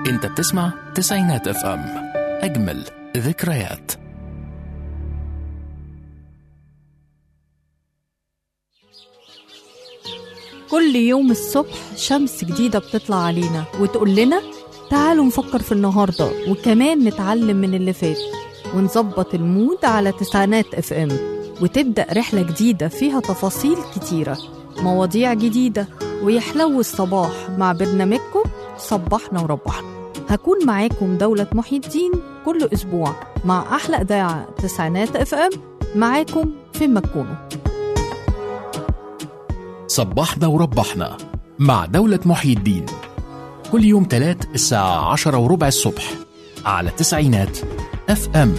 انت بتسمع تسعينات اف ام اجمل ذكريات كل يوم الصبح شمس جديدة بتطلع علينا وتقول لنا تعالوا نفكر في النهاردة وكمان نتعلم من اللي فات ونظبط المود على تسعينات اف ام وتبدأ رحلة جديدة فيها تفاصيل كتيرة مواضيع جديدة ويحلو الصباح مع برنامجكم صبحنا وربحنا هكون معاكم دولة محي الدين كل أسبوع مع أحلى إذاعة تسعينات اف ام معاكم فين ما تكونوا صبحنا وربحنا مع دولة محي الدين كل يوم تلات الساعة عشرة وربع الصبح على تسعينات اف ام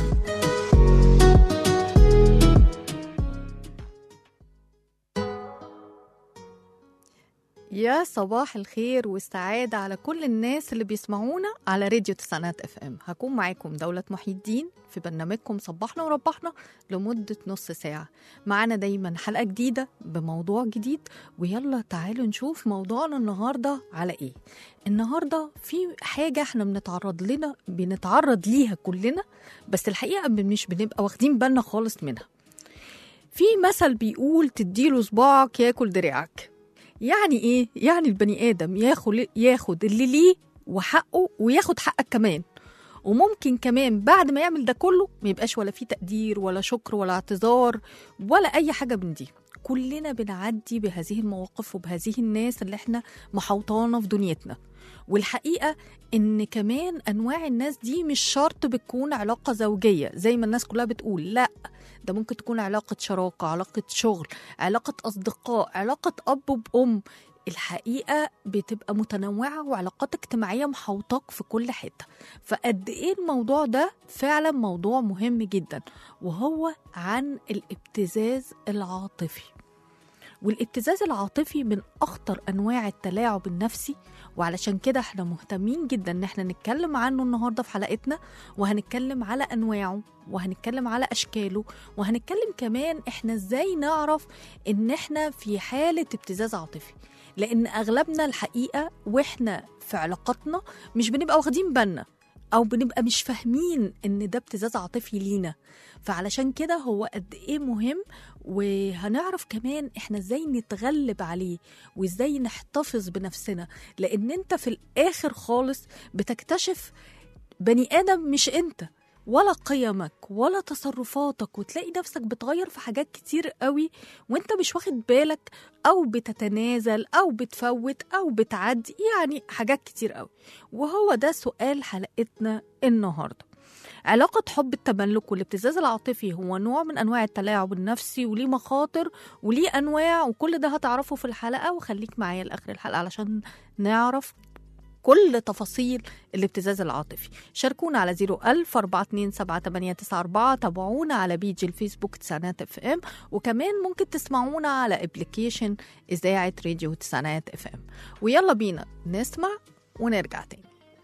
يا صباح الخير والسعادة على كل الناس اللي بيسمعونا على راديو تسعينات اف ام هكون معاكم دولة محي الدين في برنامجكم صبحنا وربحنا لمدة نص ساعة معانا دايما حلقة جديدة بموضوع جديد ويلا تعالوا نشوف موضوعنا النهاردة على ايه النهاردة في حاجة احنا بنتعرض لنا بنتعرض ليها كلنا بس الحقيقة مش بنبقى واخدين بالنا خالص منها في مثل بيقول تديله صباعك ياكل دراعك يعني ايه يعني البني ادم ياخد ياخد اللي ليه وحقه وياخد حقك كمان وممكن كمان بعد ما يعمل ده كله ما يبقاش ولا فيه تقدير ولا شكر ولا اعتذار ولا اي حاجه من دي كلنا بنعدي بهذه المواقف وبهذه الناس اللي احنا محوطانا في دنيتنا والحقيقه ان كمان انواع الناس دي مش شرط بتكون علاقه زوجيه زي ما الناس كلها بتقول لا ده ممكن تكون علاقه شراكه علاقه شغل علاقه اصدقاء علاقه اب بام الحقيقه بتبقى متنوعه وعلاقات اجتماعيه محوطاك في كل حته فقد ايه الموضوع ده فعلا موضوع مهم جدا وهو عن الابتزاز العاطفي والابتزاز العاطفي من اخطر انواع التلاعب النفسي وعلشان كده احنا مهتمين جدا ان احنا نتكلم عنه النهارده في حلقتنا وهنتكلم على انواعه وهنتكلم على اشكاله وهنتكلم كمان احنا ازاي نعرف ان احنا في حاله ابتزاز عاطفي لان اغلبنا الحقيقه واحنا في علاقاتنا مش بنبقى واخدين بالنا او بنبقى مش فاهمين ان ده ابتزاز عاطفي لينا فعلشان كده هو قد ايه مهم وهنعرف كمان احنا ازاي نتغلب عليه وازاي نحتفظ بنفسنا لان انت في الاخر خالص بتكتشف بني ادم مش انت ولا قيمك ولا تصرفاتك وتلاقي نفسك بتغير في حاجات كتير قوي وانت مش واخد بالك او بتتنازل او بتفوت او بتعدي يعني حاجات كتير قوي وهو ده سؤال حلقتنا النهارده علاقة حب التملك والابتزاز العاطفي هو نوع من أنواع التلاعب النفسي وليه مخاطر وليه أنواع وكل ده هتعرفه في الحلقة وخليك معايا لآخر الحلقة علشان نعرف كل تفاصيل الابتزاز العاطفي شاركونا على 01000 427 تابعونا على بيج الفيسبوك تسعينات اف ام وكمان ممكن تسمعونا على ابلكيشن إذاعة راديو تسعينات اف ام ويلا بينا نسمع ونرجع تاني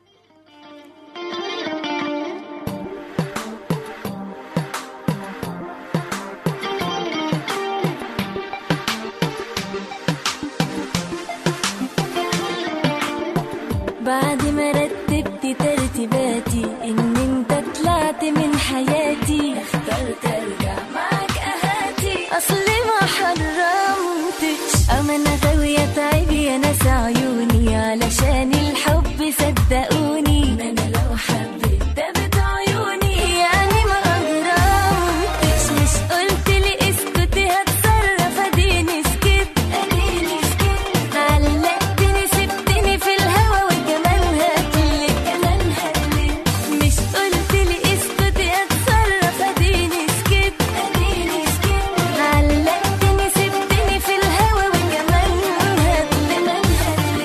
بعد ما رتبت ترتيباتي ان انت طلعت من حياتي اخترت ارجع معاك اهاتي اصلي ما حرمتش اما انا غاوية تعب يا ناس عيوني علشان الحب صدقوني ما انا لو حبيت ده بعيوني يعني ما اغرمتش مش قلت لي اسكتي هتصرف اديني سكت اديني سكت علقتني سبتني في الهوا وكمان هتلك كمان هتلك مش قلت لي اسكتي هتصرف اديني سكت اديني سكت علقتني سبتني في الهوا وكمان هتلك كمان هتلك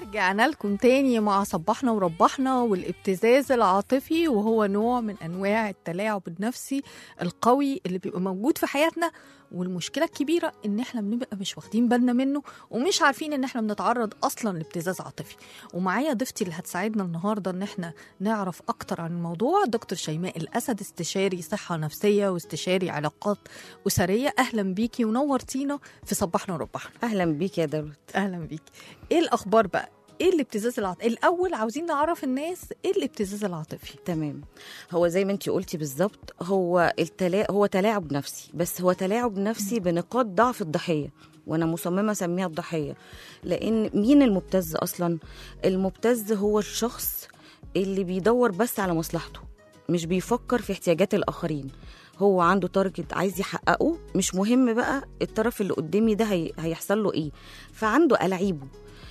رجعنا لكم تاني مع صبحنا وربحنا والابتزاز العاطفي وهو نوع من انواع التلاعب النفسي القوي اللي بيبقى موجود في حياتنا والمشكله الكبيره ان احنا بنبقى مش واخدين بالنا منه ومش عارفين ان احنا بنتعرض اصلا لابتزاز عاطفي ومعايا ضيفتي اللي هتساعدنا النهارده ان احنا نعرف اكتر عن الموضوع دكتور شيماء الاسد استشاري صحه نفسيه واستشاري علاقات اسريه اهلا بيكي ونورتينا في صبحنا وربحنا اهلا بيك يا دولت اهلا بيك ايه الاخبار بقى ايه الابتزاز العاطفي الاول عاوزين نعرف الناس ايه الابتزاز العاطفي تمام هو زي ما انت قلتي بالظبط هو التلا... هو تلاعب نفسي بس هو تلاعب نفسي بنقاط ضعف الضحيه وانا مصممه اسميها الضحيه لان مين المبتز اصلا المبتز هو الشخص اللي بيدور بس على مصلحته مش بيفكر في احتياجات الاخرين هو عنده تارجت عايز يحققه مش مهم بقى الطرف اللي قدامي ده هي... هيحصل له ايه فعنده ألاعيبه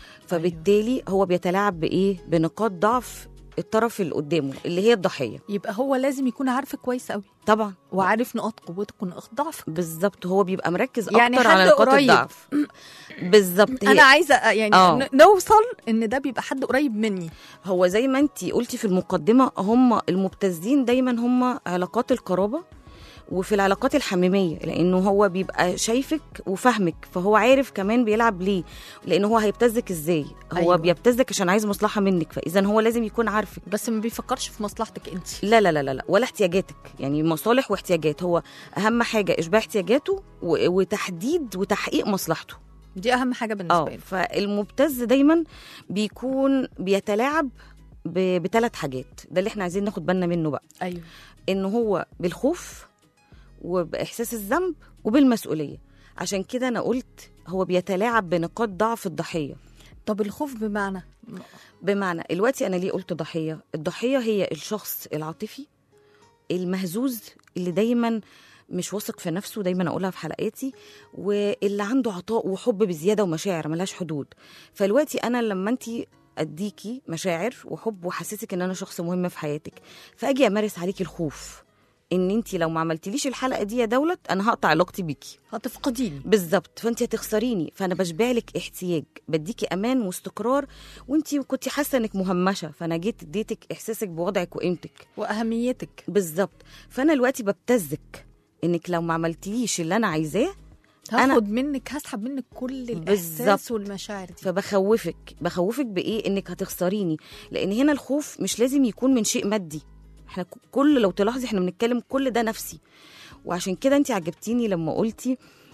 فبالتالي هو بيتلاعب بايه بنقاط ضعف الطرف اللي قدامه اللي هي الضحيه يبقى هو لازم يكون عارف كويس قوي طبعا وعارف نقاط قوتك ونقاط ضعفك بالظبط هو بيبقى مركز يعني اكتر حد على نقاط قريب. الضعف بالظبط هي- انا عايزه أ- يعني آه. ن- نوصل ان ده بيبقى حد قريب مني هو زي ما انت قلتي في المقدمه هم المبتزين دايما هم علاقات القرابه وفي العلاقات الحميميه لانه هو بيبقى شايفك وفاهمك فهو عارف كمان بيلعب ليه لانه هو هيبتزك ازاي هو أيوة. أيوة. بيبتزك عشان عايز مصلحه منك فاذا هو لازم يكون عارفك بس ما بيفكرش في مصلحتك انت لا لا لا لا لا ولا احتياجاتك يعني مصالح واحتياجات هو اهم حاجه اشباع احتياجاته و- وتحديد وتحقيق مصلحته دي اهم حاجه بالنسبه اه لي فالمبتز دايما بيكون بيتلاعب بثلاث حاجات ده اللي احنا عايزين ناخد بالنا منه بقى ايوه ان هو بالخوف وباحساس الذنب وبالمسؤوليه عشان كده انا قلت هو بيتلاعب بنقاط ضعف الضحيه طب الخوف بمعنى بمعنى دلوقتي انا ليه قلت ضحيه الضحيه هي الشخص العاطفي المهزوز اللي دايما مش واثق في نفسه دايما اقولها في حلقاتي واللي عنده عطاء وحب بزياده ومشاعر ملهاش حدود فدلوقتي انا لما انت اديكي مشاعر وحب وحسسك ان انا شخص مهم في حياتك فاجي امارس عليكي الخوف ان انت لو ما عملتليش الحلقه دي يا دولت انا هقطع علاقتي بيكي هتفقديني بالظبط فانت هتخسريني فانا بشبع لك احتياج بديكي امان واستقرار وانت كنت حاسه انك مهمشه فانا جيت اديتك احساسك بوضعك وقيمتك واهميتك بالظبط فانا دلوقتي ببتزك انك لو ما عملتليش اللي انا عايزاه أنا- هاخد منك هسحب منك كل الاحساس بالظبط. والمشاعر دي فبخوفك بخوفك بايه انك هتخسريني لان هنا الخوف مش لازم يكون من شيء مادي احنا ك- كل لو تلاحظي احنا بنتكلم كل ده نفسي وعشان كده انت عجبتيني لما قلتي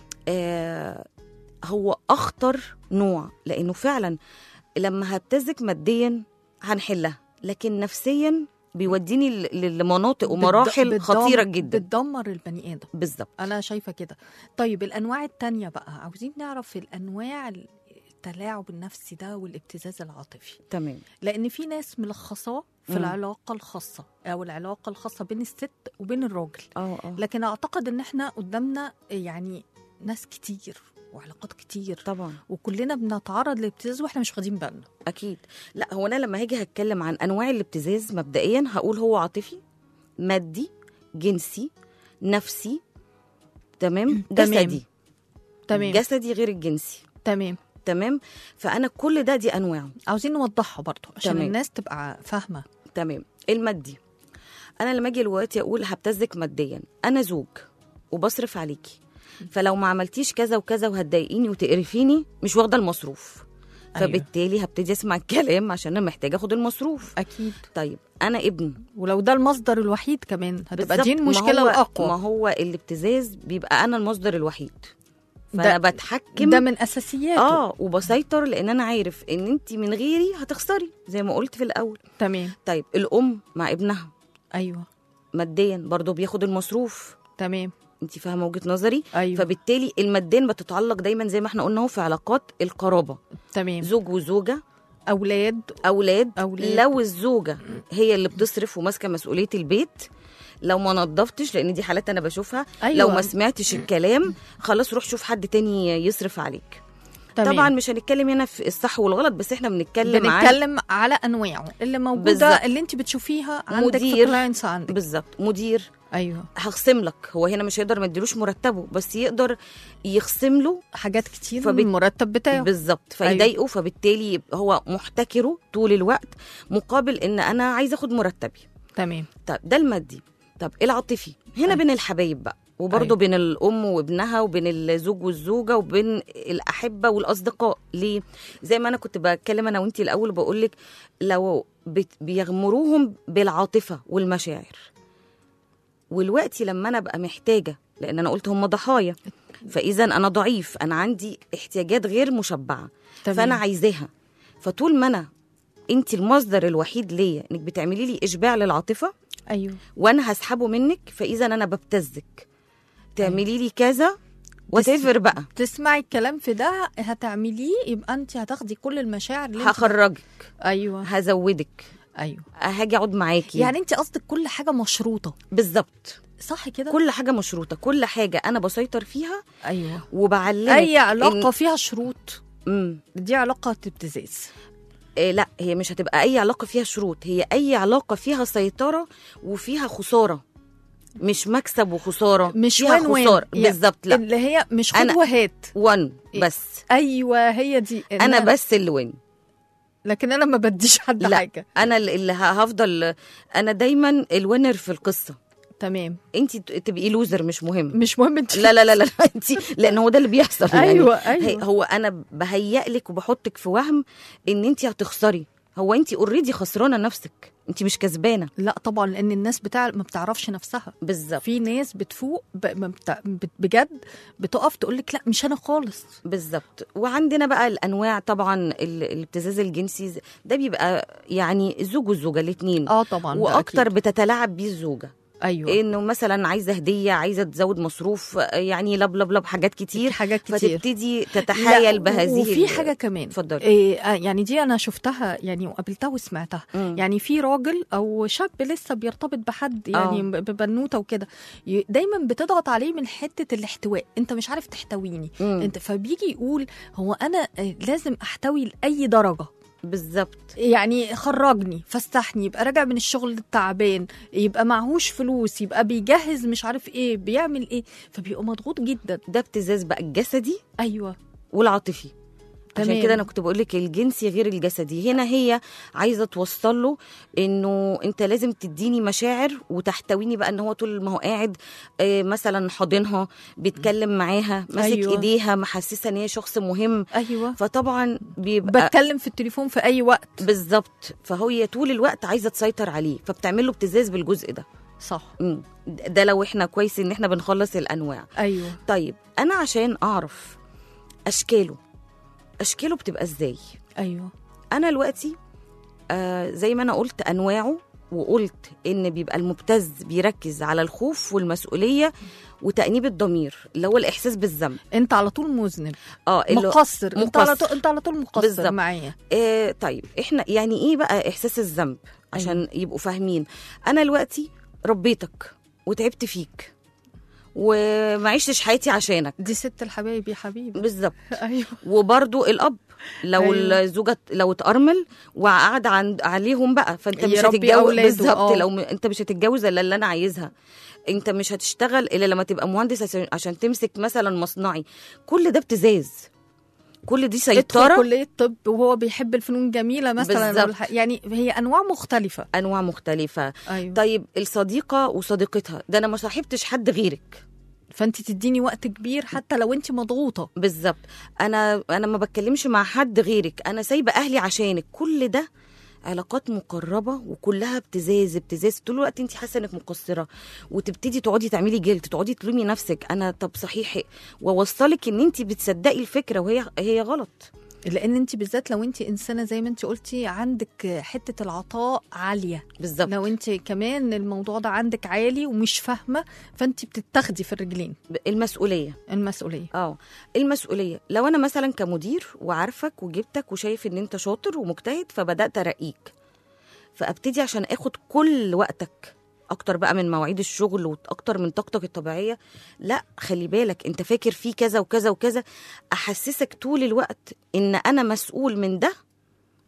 آه هو اخطر نوع لانه فعلا لما هبتزك ماديا هنحلها لكن نفسيا بيوديني ل- ل- لمناطق ومراحل بتد- خطيره بتدم- جدا بتدمر البني ادم بالظبط انا شايفه كده طيب الانواع التانية بقى عاوزين نعرف الانواع التلاعب النفسي ده والابتزاز العاطفي تمام لان في ناس ملخصاه في مم. العلاقه الخاصه او العلاقه الخاصه بين الست وبين الراجل اه اه لكن اعتقد ان احنا قدامنا يعني ناس كتير وعلاقات كتير طبعا وكلنا بنتعرض للابتزاز واحنا مش واخدين بالنا اكيد لا هو انا لما هاجي هتكلم عن انواع الابتزاز مبدئيا هقول هو عاطفي مادي جنسي نفسي تمام تمام. جسدي تمام جسدي غير الجنسي تمام تمام فانا كل ده دي انواعه عاوزين نوضحها برضو عشان تمام. الناس تبقى فاهمه تمام المادي انا لما اجي دلوقتي اقول هبتزك ماديا انا زوج وبصرف عليكي فلو ما عملتيش كذا وكذا وهتضايقيني وتقرفيني مش واخده المصروف أيوة. فبالتالي هبتدي اسمع الكلام عشان انا محتاجه اخد المصروف اكيد طيب انا ابن ولو ده المصدر الوحيد كمان هتبقى بالظبط. دي ما المشكله هو الاقوى ما هو الابتزاز بيبقى انا المصدر الوحيد ده- فانا بتحكم ده من اساسياته اه وبسيطر لان انا عارف ان انت من غيري هتخسري زي ما قلت في الاول تمام طيب الام مع ابنها ايوه ماديا برضه بياخد المصروف تمام انت فاهمه وجهه نظري ايوه فبالتالي المادين بتتعلق دايما زي ما احنا قلنا اهو في علاقات القرابه تمام زوج وزوجه اولاد اولاد, أولاد. لو الزوجه هي اللي بتصرف وماسكه مسؤوليه البيت لو ما نظفتش لان دي حالات انا بشوفها أيوة. لو ما سمعتش الكلام خلاص روح شوف حد تاني يصرف عليك تمام. طبعا مش هنتكلم هنا في الصح والغلط بس احنا بنتكلم عن بنتكلم على انواعه اللي موجوده بالظبط. اللي انت بتشوفيها عندك في مدير. كلاينتس عندك بالظبط مدير ايوه هخصم لك هو هنا مش هيقدر ما يديلوش مرتبه بس يقدر يخصم له حاجات كتير فبت- من المرتب بتاعه بالظبط فيضايقه فبالتالي يبقى هو محتكره طول الوقت مقابل ان انا عايزه اخد مرتبي تمام طب ده المادي طب العاطفي هنا أيوة. بين الحبايب بقى وبرضه أيوة. بين الام وابنها وبين الزوج والزوجه وبين الاحبه والاصدقاء ليه زي ما انا كنت بتكلم انا وانتي الاول بقول لك لو بت- بيغمروهم بالعاطفه والمشاعر والوقت لما انا ابقى محتاجه لان انا قلت هم ضحايا فاذا انا ضعيف انا عندي احتياجات غير مشبعه تمام. فانا عايزاها فطول ما انا انت المصدر الوحيد ليا انك بتعملي لي اشباع للعاطفه ايوه وانا هسحبه منك فاذا انا ببتزك تعملي لي كذا وتفر بقى تسمعي الكلام في ده هتعمليه يبقى انت هتاخدي كل المشاعر اللي انت- هخرجك ايوه هزودك ايوه هاجي اقعد معاكي يعني انت قصدك كل حاجه مشروطه بالظبط صح كده كل حاجه مشروطه كل حاجه انا بسيطر فيها ايوه وبعلمك اي علاقه إن... فيها شروط مم. دي علاقه ابتزاز إيه لا هي مش هتبقى اي علاقه فيها شروط هي اي علاقه فيها سيطره وفيها خساره مش مكسب وخساره مش فيها وين وين خساره يعني بالظبط لا اللي هي مش خد أنا- وهات وان إيه. بس ايوه هي دي إن انا بس اللي وين لكن انا ما بديش حد لا. حاجه انا اللي ه- هفضل انا دايما الوينر في القصه تمام انت تبقي لوزر مش مهم مش مهم انت لا لا لا لا انت لان هو ده اللي بيحصل يعني ايوه هي- ايوه هو انا بهيئ لك وبحطك في وهم ان انت هتخسري هو انت اوريدي خسرانه نفسك انت مش كسبانه لا طبعا لان الناس بتاع ما بتعرفش نفسها بالظبط في ناس بتفوق ب... ما بت... بت- بجد بتقف تقول لك لا مش انا خالص بالظبط وعندنا بقى الانواع طبعا ال- الابتزاز الجنسي ده بيبقى يعني الزوج والزوجه الاثنين اه طبعا ده واكتر أكيد. بتتلاعب بيه الزوجه ايوه انه مثلا عايزه هديه عايزه تزود مصروف يعني لبلب حاجات كتير حاجات كتير فتبتدي لا، تتحايل بهذه وفي ال- حاجه كمان اتفضلي إيه آه، يعني دي انا شفتها يعني وقابلتها وسمعتها مم. يعني في راجل او شاب لسه بيرتبط بحد يعني آه. ب- ببنوته وكده ي- دايما بتضغط عليه من حته الاحتواء انت مش عارف تحتويني مم. انت فبيجي يقول هو انا آه، لازم احتوي لاي درجه بالظبط يعني خرجني فاستحني يبقى راجع من الشغل تعبان يبقى معهوش فلوس يبقى بيجهز مش عارف ايه بيعمل ايه فبيبقى مضغوط جدا ده ابتزاز بقى الجسدي ايوه والعاطفي عشان تمام. كده انا كنت بقول لك الجنسي غير الجسدي هنا هي عايزه توصل له انه انت لازم تديني مشاعر وتحتويني بقى ان هو طول ما هو قاعد آه، مثلا حاضنها بيتكلم معاها ماسك أيوة. ايديها محسسه ان هي شخص مهم ايوه فطبعا بيبقى بتكلم في التليفون في اي وقت بالظبط فهي طول الوقت عايزه تسيطر عليه فبتعمل له ابتزاز بالجزء ده صح مم. ده لو احنا كويس ان احنا بنخلص الانواع ايوه طيب انا عشان اعرف اشكاله اشكاله بتبقى ازاي ايوه انا دلوقتي آه زي ما انا قلت انواعه وقلت ان بيبقى المبتز بيركز على الخوف والمسؤوليه وتانيب الضمير اللي هو الاحساس بالذنب انت على طول مذنب اه اللي هو- مقصر انت على مقصر. طول انت على طول مقصر بالظبط. معايا آه طيب احنا يعني ايه بقى احساس الذنب عشان أيوة. يبقوا فاهمين انا دلوقتي ربيتك وتعبت فيك وما عشتش حياتي عشانك دي ست الحبايب يا حبيبي بالظبط ايوه وبرضو الاب لو أيوة. أيوة. الزوجه لو اتأرمل وقعد عند عليهم بقى فانت مش يربي هتتجوز أولاده، بالظبط آه. لو م... انت مش هتتجوز الا اللي انا عايزها انت مش هتشتغل الا لما تبقى مهندس عشان- عشان تمسك مثلا مصنعي كل ده ابتزاز كل دي يدخل سيطره كليه طب وهو بيحب الفنون الجميله مثلا بالظبط. والح- يعني هي انواع مختلفه انواع مختلفه ايوه طيب الصديقه وصديقتها ده انا ما صاحبتش حد غيرك فانت تديني وقت كبير حتى لو انت مضغوطه بالظبط انا انا ما بتكلمش مع حد غيرك انا سايبه اهلي عشانك كل ده علاقات مقربه وكلها ابتزاز ابتزاز طول الوقت انت حاسه انك مقصره وتبتدي تقعدي تعملي جلد تقعدي تلومي نفسك انا طب صحيح واوصلك ان انت بتصدقي الفكره وهي هي غلط لان انت بالذات لو انت انسانه زي ما انت قلتي عندك حته العطاء عاليه بالظبط لو انت كمان الموضوع ده عندك عالي ومش فاهمه فانت بتتاخدي في الرجلين المسؤوليه المسؤوليه اه المسؤوليه لو انا مثلا كمدير وعارفك وجبتك وشايف ان انت شاطر ومجتهد فبدات ارقيك فابتدي عشان اخد كل وقتك اكتر بقى من مواعيد الشغل واكتر من طاقتك الطبيعيه لا خلي بالك انت فاكر في كذا وكذا وكذا احسسك طول الوقت ان انا مسؤول من ده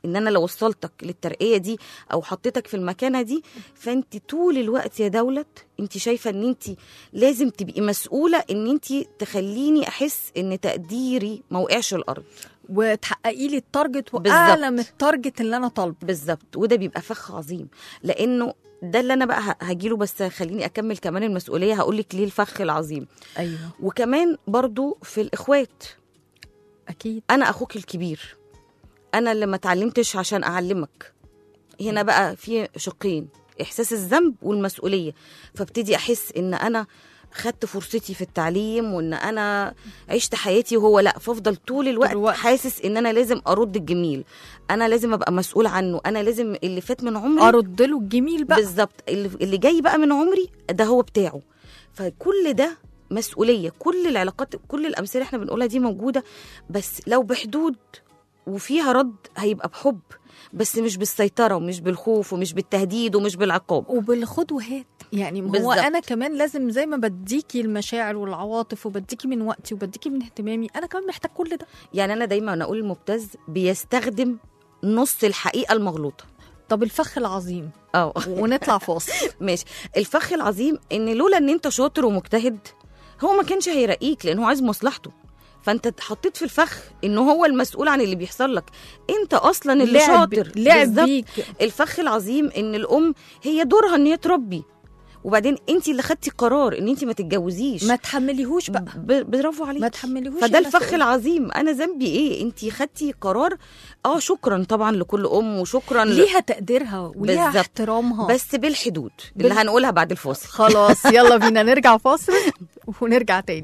ان انا لو وصلتك للترقيه دي او حطيتك في المكانه دي فانت طول الوقت يا دولت انت شايفه ان انت لازم تبقي مسؤوله ان انت تخليني احس ان تقديري ما وقعش الارض وتحققي لي التارجت واعلى بالظبط. من التارجت اللي انا طالبه بالظبط وده بيبقى فخ عظيم لانه ده اللي انا بقى ه- هجيله بس خليني اكمل كمان المسؤوليه هقول لك ليه الفخ العظيم ايوه وكمان برضو في الاخوات اكيد انا اخوك الكبير انا اللي ما اتعلمتش عشان اعلمك هنا بقى في شقين احساس الذنب والمسؤوليه فابتدي احس ان انا خدت فرصتي في التعليم وان انا عشت حياتي وهو لا فافضل طول الوقت, الوقت. حاسس ان انا لازم ارد الجميل انا لازم ابقى مسؤول عنه انا لازم اللي فات من عمري ارد له الجميل بقى بالظبط اللي اللي جاي بقى من عمري ده هو بتاعه فكل ده مسؤوليه كل العلاقات كل الامثله احنا بنقولها دي موجوده بس لو بحدود وفيها رد هيبقى بحب بس مش بالسيطره ومش بالخوف ومش بالتهديد ومش بالعقاب وبالخد وهات يعني ما هو بالظبط. انا كمان لازم زي ما بديكي المشاعر والعواطف وبديكي من وقتي وبديكي من اهتمامي انا كمان محتاج كل ده يعني انا دايما أنا اقول المبتز بيستخدم نص الحقيقه المغلوطه طب الفخ العظيم اه ونطلع فاصل ماشي الفخ العظيم ان لولا ان انت شاطر ومجتهد هو ما كانش هيرقيك لان هو عايز مصلحته فانت اتحطيت في الفخ ان هو المسؤول عن اللي بيحصل لك انت اصلا اللي لعب شاطر لعب بالظبط. بيك الفخ العظيم ان الام هي دورها ان هي تربي وبعدين انت اللي خدتي قرار ان انت ما تتجوزيش ما تحمليهوش بقى ب- برافو عليك ما تحمليهوش فده المسؤولية. الفخ العظيم انا ذنبي ايه انت خدتي قرار اه شكرا طبعا لكل ام وشكرا ل- ليها تقديرها وليها بالظبط. احترامها بس بالحدود اللي بال- هنقولها بعد الفاصل خلاص يلا بينا نرجع فاصل ونرجع تاني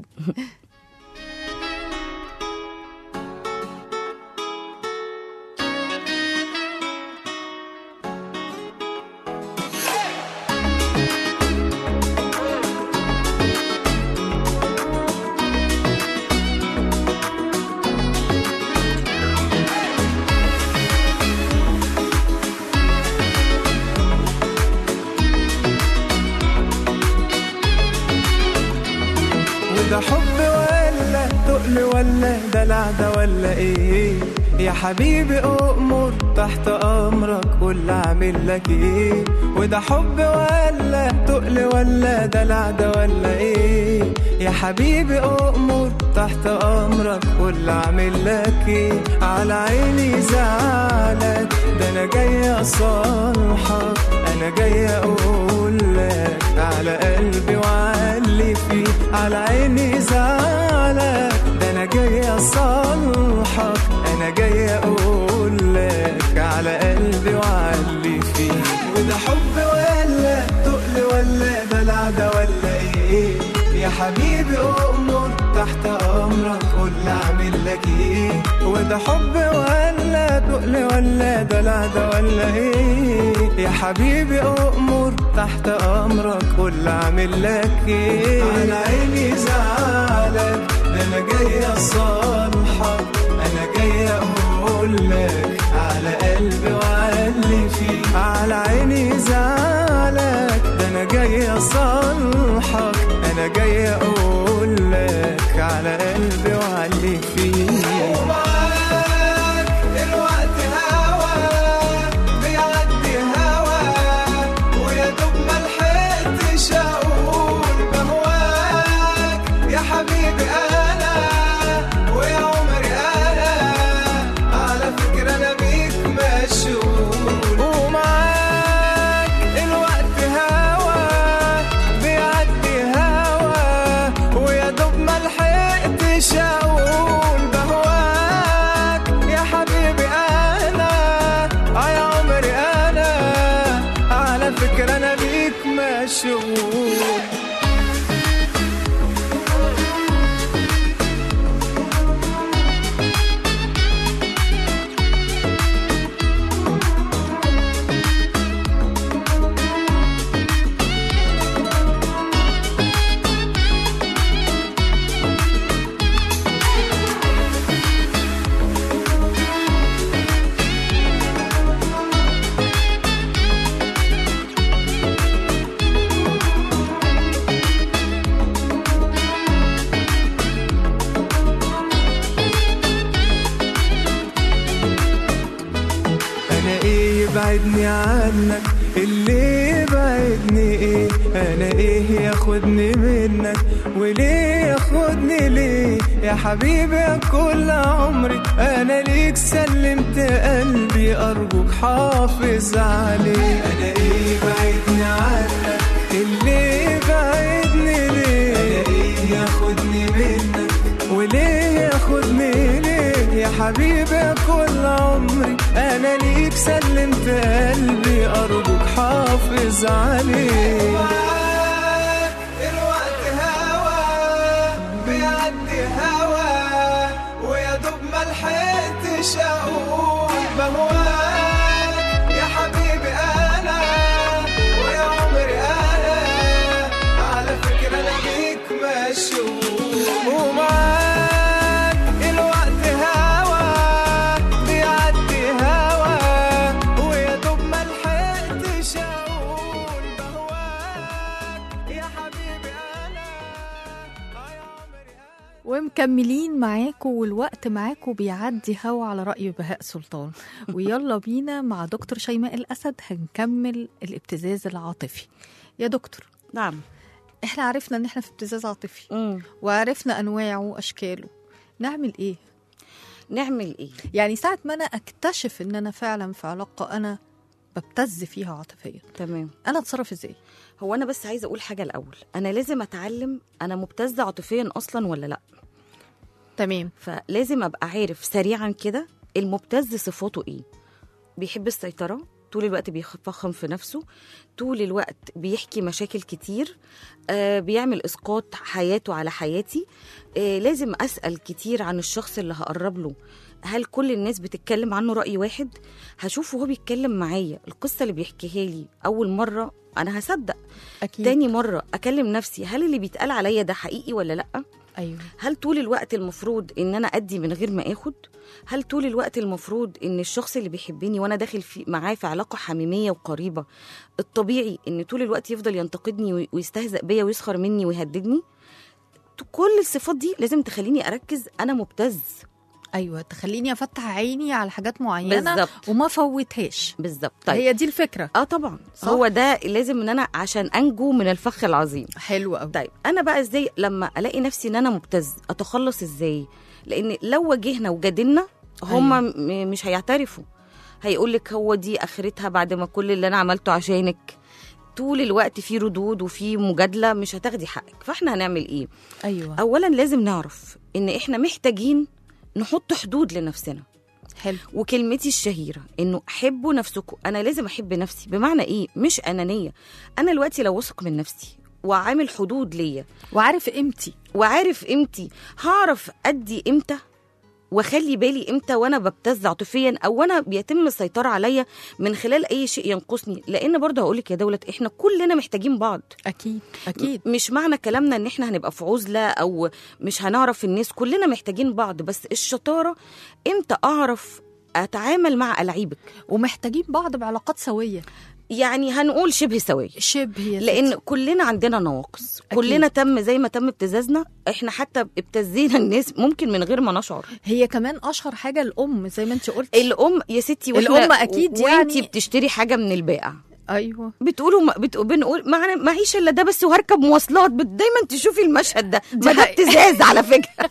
وده حب ولا تقل ولا دلع ده ولا ايه يا حبيبي أؤمر تحت أمرك قول أعمل لك إيه وده حب ولا تقل ولا دلع ده ولا إيه يا حبيبي أؤمر تحت أمرك قول أعمل لك إيه على عيني زعلك ده أنا جاي أصالحك أنا جاي أقول لك على قلبي وعلي فيه على عيني زعلك ده أنا جاي أصالحك أنا جاي أقول لك على قلبي وعلي فيه وده حب ولا تقل ولا دلع ده ولا إيه يا حبيبي أؤمر تحت أمرك قول أعمل لك إيه وده حب ولا تقل ولا دلع ده ولا إيه يا حبيبي أؤمر تحت أمرك قول أعمل لك إيه على عيني زعلك ده أنا جاي أصالحك أنا جاي أقول لك على قلبي وعلي فيه على عيني زعلك ده أنا جاي أصالحك أنا جاي أقول لك على قلبي وعلي فيه ومعاك الوقت هوا بيعدي هوا ويا دوب ما لحقتش اقول بهواك يا حبيبي انا ويا عمري انا على فكره انا بيك مشغول ومعاك الوقت هوا بيعدي هوا ويا دوب ما لحقتش اقول بهواك يا حبيبي انا اه يا عمري انا على فكره انا بيك مشغول بعدني عنك اللي بعدني ايه انا ايه ياخدني منك وليه ياخدني ليه يا حبيبي يا كل عمري انا ليك سلمت قلبي ارجوك حافظ عليه انا ايه بعدني عنك اللي بعدني ليه انا ايه ياخدني منك وليه ياخدني ليه يا حبيبي يا كل عمري انا ليك سلمت قلبي ارجوك حافظ عليه الوقت هوا بيعدي هوا ويا دوب ما لحقتش اقول بهواك يا حبيبي انا ويا عمري انا على فكره انا بيك مشغول ومعاك الوقت هوا بيعدي هوا ويا دوب ما لحقتش اقول بهواك يا حبيبي انا آه يا عمري انا ومكملين معاكم والوقت معاكم بيعدي هوا على رأي بهاء سلطان ويلا بينا مع دكتور شيماء الأسد هنكمل الابتزاز العاطفي يا دكتور نعم احنا عرفنا ان احنا في ابتزاز عاطفي مم. وعرفنا انواعه واشكاله نعمل ايه نعمل ايه يعني ساعة ما انا اكتشف ان انا فعلا في علاقة انا ببتز فيها عاطفيا تمام انا اتصرف ازاي هو انا بس عايزه اقول حاجه الاول انا لازم اتعلم انا مبتزه عاطفيا اصلا ولا لا تمام فلازم ابقى عارف سريعا كده المبتز صفاته ايه بيحب السيطره طول الوقت بيفخم في نفسه طول الوقت بيحكي مشاكل كتير آه بيعمل اسقاط حياته على حياتي آه لازم اسال كتير عن الشخص اللي هقرب له هل كل الناس بتتكلم عنه راي واحد هشوفه وهو بيتكلم معايا القصه اللي بيحكيها لي اول مره انا هصدق اكيد تاني مره اكلم نفسي هل اللي بيتقال عليا ده حقيقي ولا لا ايوه هل طول الوقت المفروض ان انا ادي من غير ما اخد هل طول الوقت المفروض ان الشخص اللي بيحبني وانا داخل في معاه في علاقه حميميه وقريبه الطبيعي ان طول الوقت يفضل ينتقدني وي- ويستهزأ بيا ويسخر مني ويهددني ت- كل الصفات دي لازم تخليني اركز انا مبتز ايوه تخليني افتح عيني على حاجات معينه بالظبط وما فوتهاش بالظبط طيب. طيب هي دي الفكره اه طبعا صح؟ هو ده لازم ان انا عشان انجو من الفخ العظيم حلو قوي طيب انا بقى ازاي لما الاقي نفسي ان انا مبتز اتخلص ازاي لان لو واجهنا وجادلنا هم أيوة. مش هيعترفوا هيقول لك هو دي اخرتها بعد ما كل اللي انا عملته عشانك طول الوقت في ردود وفي مجادله مش هتاخدي حقك فاحنا هنعمل ايه ايوه اولا لازم نعرف ان احنا محتاجين نحط حدود لنفسنا حلو وكلمتي الشهيره انه حبوا نفسكم انا لازم احب نفسي بمعنى ايه مش انانيه انا دلوقتي لو واثق من نفسي وعامل حدود ليا وعارف قيمتي وعارف قيمتي هعرف ادي امتى واخلي بالي امتى وانا ببتز عاطفيا او وانا بيتم السيطره عليا من خلال اي شيء ينقصني لان برضه هقول لك يا دوله احنا كلنا محتاجين بعض اكيد اكيد مش معنى كلامنا ان احنا هنبقى في عزله او مش هنعرف الناس كلنا محتاجين بعض بس الشطاره امتى اعرف اتعامل مع ألاعيبك ومحتاجين بعض بعلاقات سويه يعني هنقول شبه سويه شبه يا لان ستي. كلنا عندنا نواقص أكيد. كلنا تم زي ما تم ابتزازنا احنا حتى ابتزينا الناس ممكن من غير ما نشعر هي كمان اشهر حاجه الام زي ما انت قلتي الام يا ستي واحنا الأم أكيد وانتي يعني- بتشتري حاجه من البائع ايوه بتقولوا ما بت... بنقول معنا معيش الا ده بس وهركب مواصلات بت... دايما تشوفي المشهد ده دي ما ده حقيقة. ابتزاز على فكره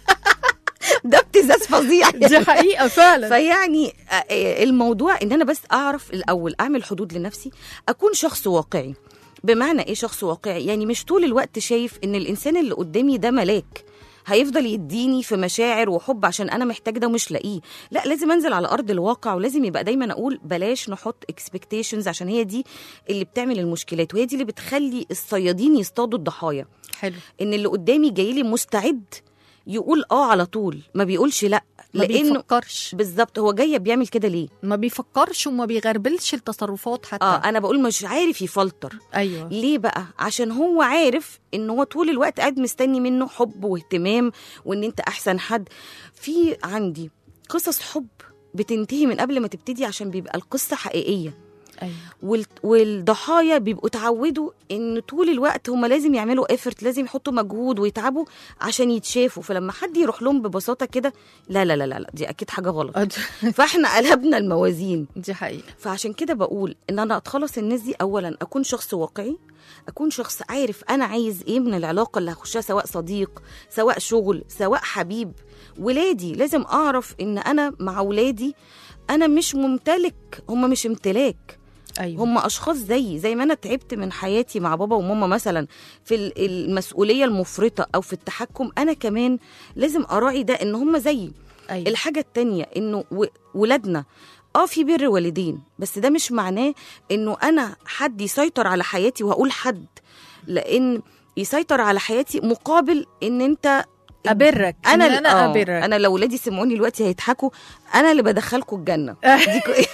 ده ابتزاز فظيع دي حقيقه فعلا فيعني آه، آه، الموضوع ان انا بس اعرف الاول اعمل حدود لنفسي اكون شخص واقعي بمعنى ايه شخص واقعي يعني مش طول الوقت شايف ان الانسان اللي قدامي ده ملاك هيفضل يديني في مشاعر وحب عشان انا محتاج ده ومش لاقيه لا لازم انزل على ارض الواقع ولازم يبقى دايما اقول بلاش نحط اكسبكتيشنز عشان هي دي اللي بتعمل المشكلات وهي دي اللي بتخلي الصيادين يصطادوا الضحايا حلو ان اللي قدامي جاي لي مستعد يقول اه على طول ما بيقولش لا ما لانه بيفكرش بالظبط هو جاي بيعمل كده ليه ما بيفكرش وما بيغربلش التصرفات حتى اه انا بقول مش عارف يفلتر ايوه ليه بقى عشان هو عارف ان هو طول الوقت قاعد مستني منه حب واهتمام وان انت احسن حد في عندي قصص حب بتنتهي من قبل ما تبتدي عشان بيبقى القصه حقيقيه ايوه وال- والضحايا بيبقوا اتعودوا ان طول الوقت هم لازم يعملوا افرت لازم يحطوا مجهود ويتعبوا عشان يتشافوا فلما حد يروح لهم ببساطه كده لا لا لا لا لا، دي اكيد حاجه غلط فاحنا قلبنا الموازين دي حقيقه فعشان كده بقول ان انا اتخلص الناس دي اولا اكون شخص واقعي اكون شخص عارف انا عايز ايه من العلاقه اللي هخشها سواء صديق سواء شغل سواء حبيب ولادي لازم اعرف ان انا مع ولادي انا مش ممتلك هم مش امتلاك ايوه هم اشخاص زيي زي ما انا تعبت من حياتي مع بابا وماما مثلا في ال- المسؤوليه المفرطه او في التحكم انا كمان لازم اراعي ده ان هم زيي ايوه الحاجة التانية انه و- ولادنا اه في بر والدين بس ده مش معناه انه انا حد يسيطر على حياتي وهقول حد لان يسيطر على حياتي مقابل ان انت ابرك انا إن ال- انا آه، ابرك انا لو ولادي سمعوني دلوقتي هيضحكوا انا اللي بدخلكم الجنه دي كو-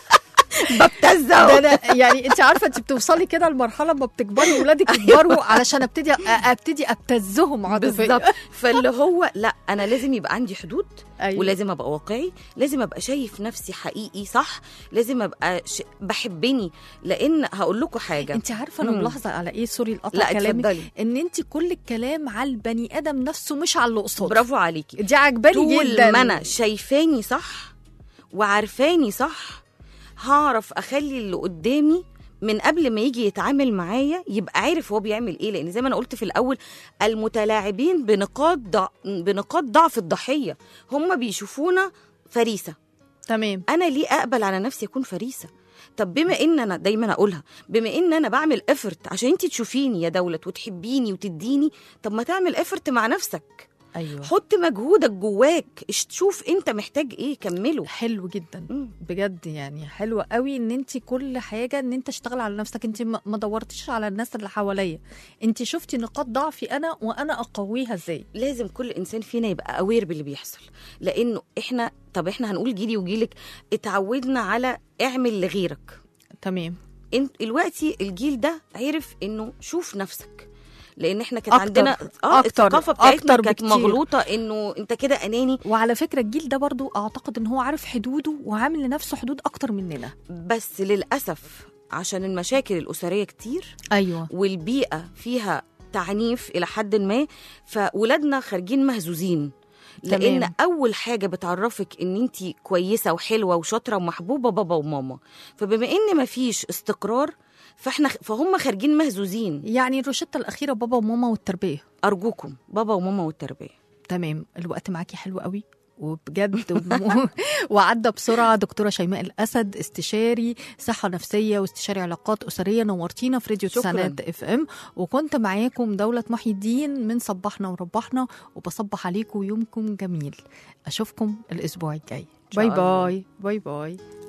ببتزه ده أنا يعني انت عارفه انت بتوصلي كده لمرحله ما بتكبري ولادك يكبروا علشان ابتدي ابتدي ابتزهم عاطفيا بالظبط فاللي هو لا انا لازم يبقى عندي حدود أيوة. ولازم ابقى واقعي لازم ابقى شايف نفسي حقيقي صح لازم ابقى ش... بحبني لان هقول لكم حاجه انت عارفه انا مم. ملاحظه على ايه سوري القطع لا كلامي اتفضلي ان انت كل الكلام على البني ادم نفسه مش على اللي قصاده برافو عليكي دي عجباني طول جدا ما انا شايفاني صح وعارفاني صح هعرف اخلي اللي قدامي من قبل ما يجي يتعامل معايا يبقى عارف هو بيعمل ايه لان زي ما انا قلت في الاول المتلاعبين بنقاط ضع... بنقاط ضعف الضحيه هم بيشوفونا فريسه تمام انا ليه اقبل على نفسي اكون فريسه طب بما ان انا دايما اقولها بما ان انا بعمل افرت عشان انت تشوفيني يا دولت وتحبيني وتديني طب ما تعمل افرت مع نفسك ايوه حط مجهودك جواك اش- شوف انت محتاج ايه كمله حلو جدا مم. بجد يعني حلوة قوي ان انت كل حاجه ان انت تشتغل على نفسك انت ما ما دورتيش على الناس اللي حواليا انت شفتي نقاط ضعفي انا وانا اقويها ازاي لازم كل انسان فينا يبقى اوير باللي بيحصل لانه احنا طب احنا هنقول جيلي وجيلك اتعودنا على اعمل لغيرك تمام انت دلوقتي الجيل ده عرف انه شوف نفسك لان احنا كانت أكتر. عندنا اه أكتر. الثقافه بتاعتنا أكتر كانت بكتير. مغلوطه انه انت كده اناني وعلى فكره الجيل ده برضو اعتقد ان هو عارف حدوده وعامل لنفسه حدود اكتر مننا بس للاسف عشان المشاكل الاسريه كتير ايوه والبيئه فيها تعنيف الى حد ما فولادنا خارجين مهزوزين لان تمام. اول حاجه بتعرفك ان انت كويسه وحلوه وشاطره ومحبوبه بابا وماما فبما ان مفيش استقرار فاحنا فهم خارجين مهزوزين يعني الروشته الاخيره بابا وماما والتربيه ارجوكم بابا وماما والتربيه تمام الوقت معاكي حلو قوي وبجد وم- وعدى بسرعه دكتوره شيماء الاسد استشاري صحه نفسيه واستشاري علاقات اسريه نورتينا في راديو شكراً. تسعينات اف ام وكنت معاكم دوله محي الدين من صبحنا وربحنا وبصبح عليكم يومكم جميل اشوفكم الاسبوع الجاي شاء باي الله. باي باي باي